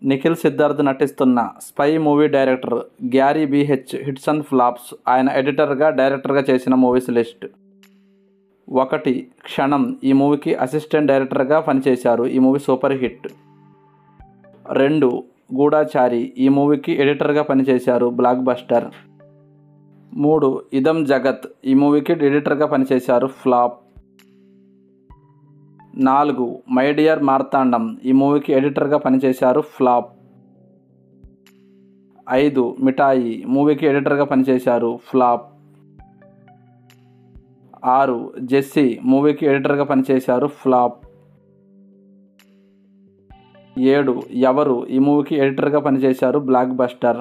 నిఖిల్ సిద్ధార్థ్ నటిస్తున్న spy movie director Garry BH hits and flops ఆయన ఎడిటర్గా డైరెక్టర్గా చేసిన మూవీస్ లిస్ట్ ఒకటి క్షణం ఈ మూవీకి అసిస్టెంట్ డైరెక్టర్గా పనిచేశారు ఈ మూవీ సూపర్ హిట్ రెండు గూఢాచారి ఈ మూవీకి ఎడిటర్గా పనిచేశారు బ్లాక్ బస్టర్ మూడు ఇదం జగత్ ఈ మూవీకి ఎడిటర్గా పనిచేశారు ఫ్లాప్ నాలుగు మై డియర్ మార్తాండం ఈ మూవీకి ఎడిటర్గా పనిచేశారు ఫ్లాప్ ఐదు మిఠాయి మూవీకి ఎడిటర్గా పనిచేశారు ఫ్లాప్ ఆరు జెస్సీ మూవీకి ఎడిటర్గా పనిచేశారు ఫ్లాప్ ఏడు ఎవరు ఈ మూవీకి ఎడిటర్గా పనిచేశారు బ్లాక్ బస్టర్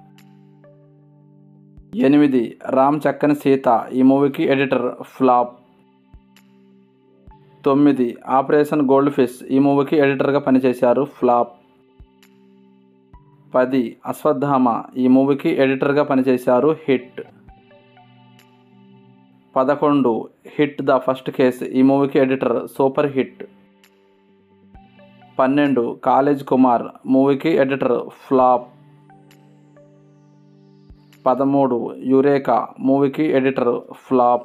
ఎనిమిది రామ్ చక్కని సీత ఈ మూవీకి ఎడిటర్ ఫ్లాప్ తొమ్మిది ఆపరేషన్ గోల్డ్ ఫిష్ ఈ మూవీకి ఎడిటర్గా పనిచేశారు ఫ్లాప్ పది అశ్వత్థామ ఈ మూవీకి ఎడిటర్గా పనిచేశారు హిట్ పదకొండు హిట్ ద ఫస్ట్ కేస్ ఈ మూవీకి ఎడిటర్ సూపర్ హిట్ పన్నెండు కాలేజ్ కుమార్ మూవీకి ఎడిటర్ ఫ్లాప్ పదమూడు యురేకా మూవీకి ఎడిటర్ ఫ్లాప్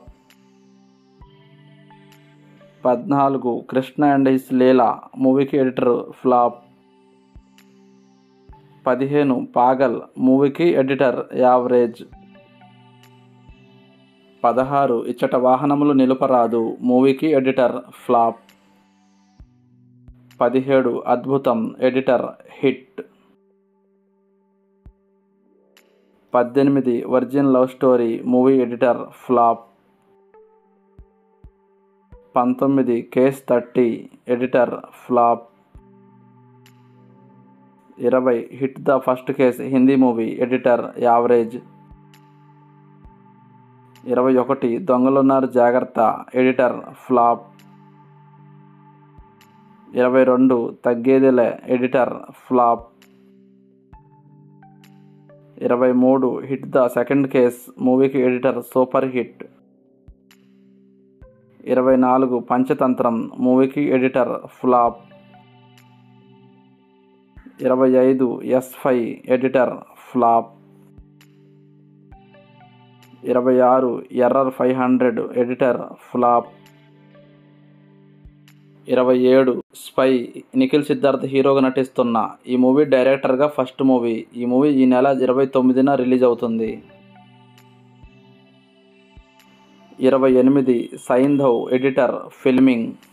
పద్నాలుగు కృష్ణ అండ్ హిస్ లీలా మూవీకి ఎడిటర్ ఫ్లాప్ పదిహేను పాగల్ మూవీకి ఎడిటర్ యావరేజ్ పదహారు ఇచ్చట వాహనములు నిలుపరాదు మూవీకి ఎడిటర్ ఫ్లాప్ పదిహేడు అద్భుతం ఎడిటర్ హిట్ పద్దెనిమిది virgin love story movie editor flop పంతొమ్మిది కేస్ థర్టీ ఎడిటర్ ఫ్లాప్ ఇరవై hit the first case Hindi movie editor average ఇరవై ఒకటి దొంగలున్నారు జాగ్రత్త ఎడిటర్ ఫ్లాప్ ఇరవై రెండు తగ్గేదిలే ఎడిటర్ ఫ్లాప్ ఇరవై మూడు హిట్ ద సెకండ్ కేస్ మూవీకి ఎడిటర్ సూపర్ హిట్ ఇరవై నాలుగు పంచతంత్రం మూవీకి ఎడిటర్ ఫ్లాప్ ఇరవై ఐదు ఎస్ ఫైవ్ ఎడిటర్ ఫ్లాప్ ఇరవై ఆరు error five hundred editor flop ఇరవై ఏడు స్పై నిఖిల్ సిద్ధార్థ్ హీరోగా నటిస్తున్న ఈ మూవీ డైరెక్టర్గా ఫస్ట్ మూవీ ఈ మూవీ ఈ నెల ఇరవై తొమ్మిదిన రిలీజ్ అవుతుంది ఇరవై ఎనిమిది సైంధవ్ ఎడిటర్ ఫిల్మింగ్